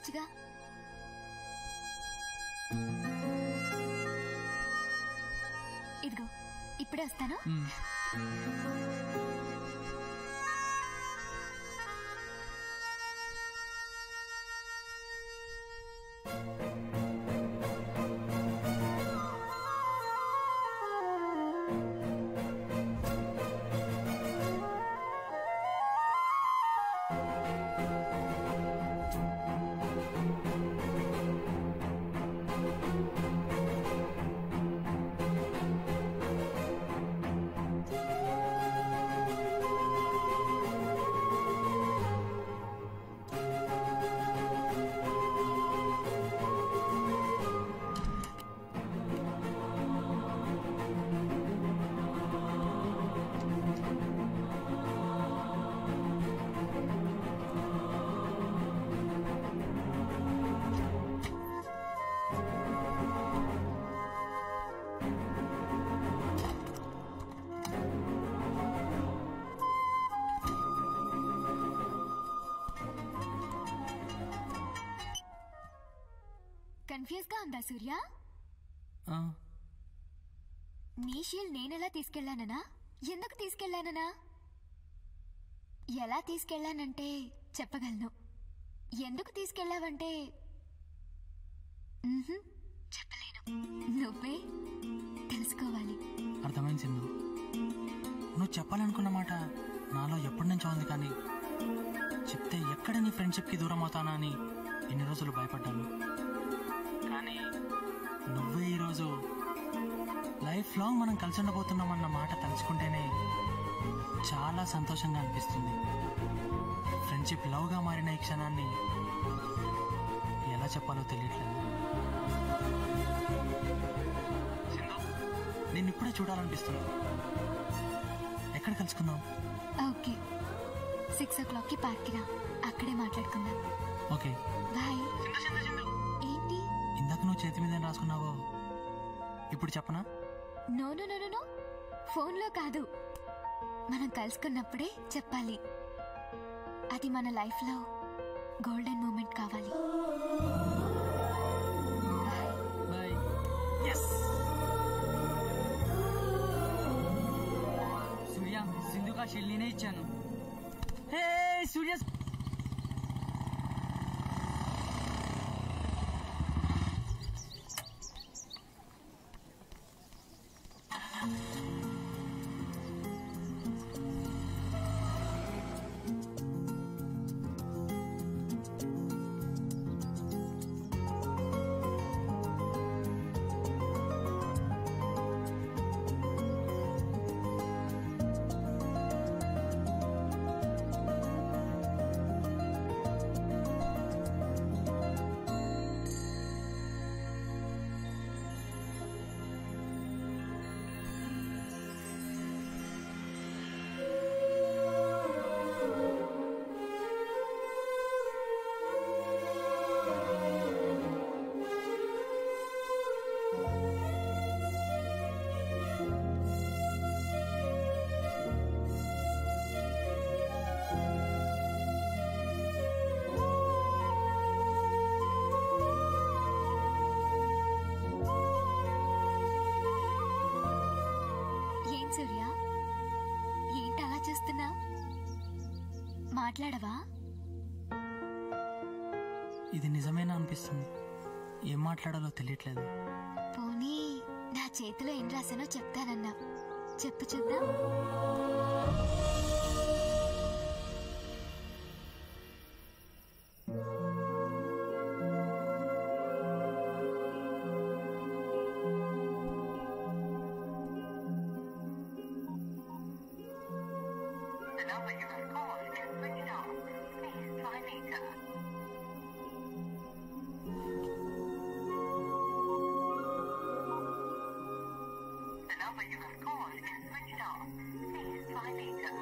చేయొచ్చుగా ఇదిగో ఇప్పుడే వస్తాను కన్ఫ్యూజ్ గా ఉందా సూర్య ఆ, నీ షీల్ నేనెలా తీసుకెళ్లాననా ఎందుకు తీసుకెళ్లాననా ఎలా తీసుకెళ్లానంటే చెప్పగలను ఎందుకు తీసుకెళ్లావంటే మ్హూ, చెప్పలేను నువ్వే తెలుసుకోవాలి అర్థమైంది సింధు నువ్వు చెప్పాలనుకున్న మాట నాలో ఎప్పటి నుంచో ఉంది కానీ చెప్తే ఎక్కడ నీ ఫ్రెండ్షిప్కి దూరం అవుతానా అని ఎన్ని రోజులు భయపడ్డాను కానీ నువ్వే ఈరోజు లైఫ్ లాంగ్ మనం కలిసి ఉండబోతున్నామన్న మాట తలుచుకుంటేనే చాలా సంతోషంగా అనిపిస్తుంది ఫ్రెండ్షిప్ లవ్గా మారిన ఈ క్షణాన్ని ఎలా చెప్పాలో తెలియట్లేదు సింధు నేను ఇప్పుడే చూడాలనిపిస్తుంది ఎక్కడ కలుసుకుందాం ఓకే సిక్స్ ఓ క్లాక్ కి పార్క్ రా అక్కడే మాట్లాడుకుందాం ఓకే బాయ్ ఏంటి ఇందాక నువ్వు చేతి మీద ఏం రాసుకున్నావో ఇప్పుడు చెప్పనా no no no no no phone లో కాదు మనం కలుసుకున్నప్పుడే చెప్పాలి అది మన లైఫ్ లో గోల్డెన్ మూమెంట్ కావాలి బాయ్ ఎస్ సూర్య సింధుగా షెల్లీనే ఇచ్చాను హే సూర్య ఏం సూర్య ఏంటి అలా చూస్తున్నా మాట్లాడవా ఇది నిజమేనా అనిపిస్తుంది ఏం మాట్లాడాలో తెలియట్లేదు పోనీ నా చేతిలో ఏం రాసానో చెప్తానన్నా చెప్పు చూద్దాం The number you have called is switched off. Please try later. The number you have called is switched off. Please try later.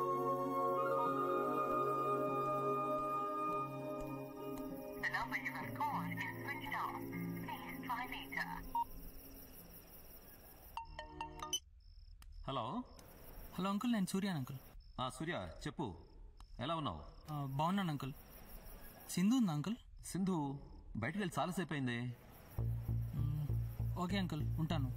The number you have called is switched off. Please try later. Hello hello uncle నేను సూర్యాన్ uncle ఆ సూర్య చెప్పు ఎలా ఉన్నావు ఆ, బాగున్నాను uncle Sindhu ఉందా uncle Sindhu బయటికి వెళ్ళి చాలాసేపు అయింది ఓకే అంకుల్ ఉంటాను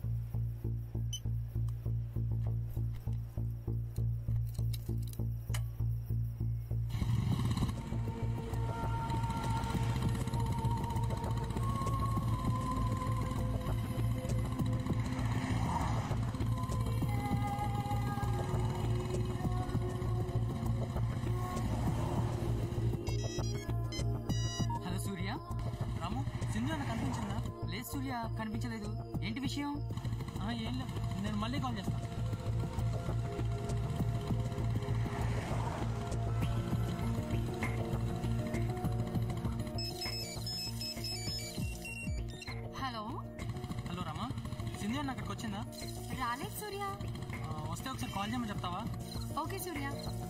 హలో సూర్య రాము సింధు నాకు కనిపించిందా లేదు సూర్య కనిపించలేదు ఏంటి విషయం ఆ, ఏం లేదు నేను మళ్ళీ కాల్ చేస్తాను హలో హలో రామా సింధు అన్న అక్కడికి వచ్చిందా రాలేదు సూర్య ఆ, వస్తే ఒకసారి కాల్ చేయమని చెప్తావా ఓకే సూర్య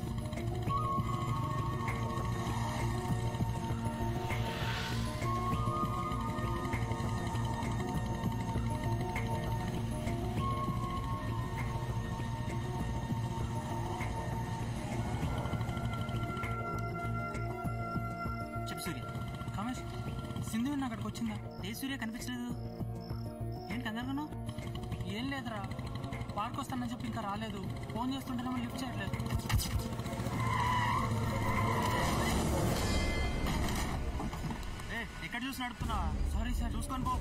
చెప్పు సూర్య కామేష్ సింధు అన్న అక్కడికి వచ్చిందా ఏ సూర్య కనిపించలేదు ఏంటి కంగారుగాను ఏం లేదురా పార్క్ వస్తానని చెప్పి ఇంకా రాలేదు ఫోన్ చేస్తుంటేనేమో లిఫ్ట్ చేయట్లేదు ఏ ఎక్కడ చూసి నడుపుతున్నా సారీ సార్ చూసుకొని పో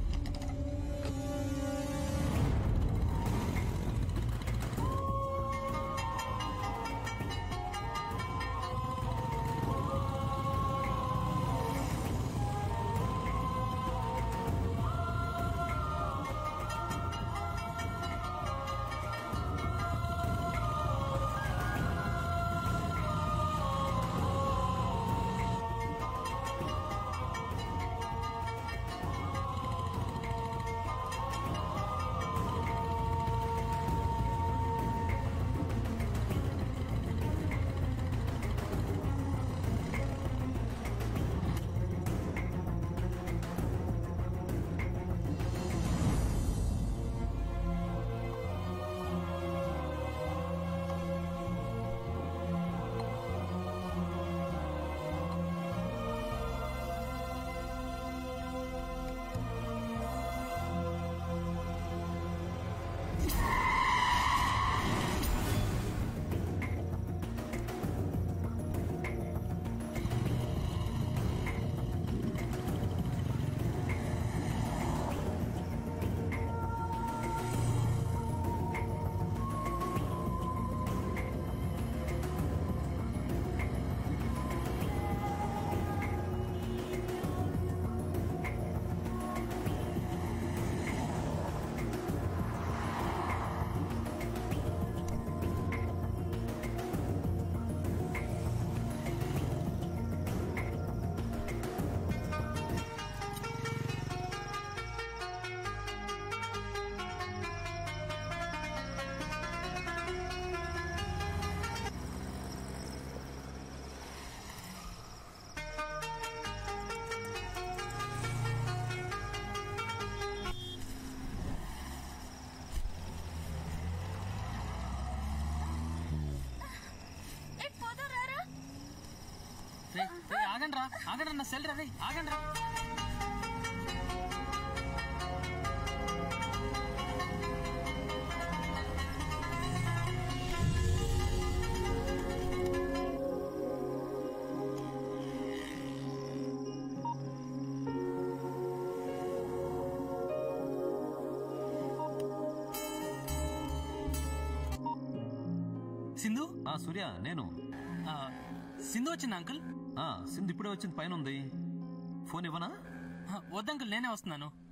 ఏ పోదా రారా రే రే ఆగండి రా ఆగండి అన్న సెల్ రా రే ఆగండి రా సింధు ఆ సూర్య నేను ఆ, సింధు వచ్చిందా అంకుల్ ఆ సింధు ఇప్పుడే వచ్చింది పైన ఉంది ఫోన్ ఇవ్వనా ఆ, వద్దు అంకుల్ నేనే వస్తున్నాను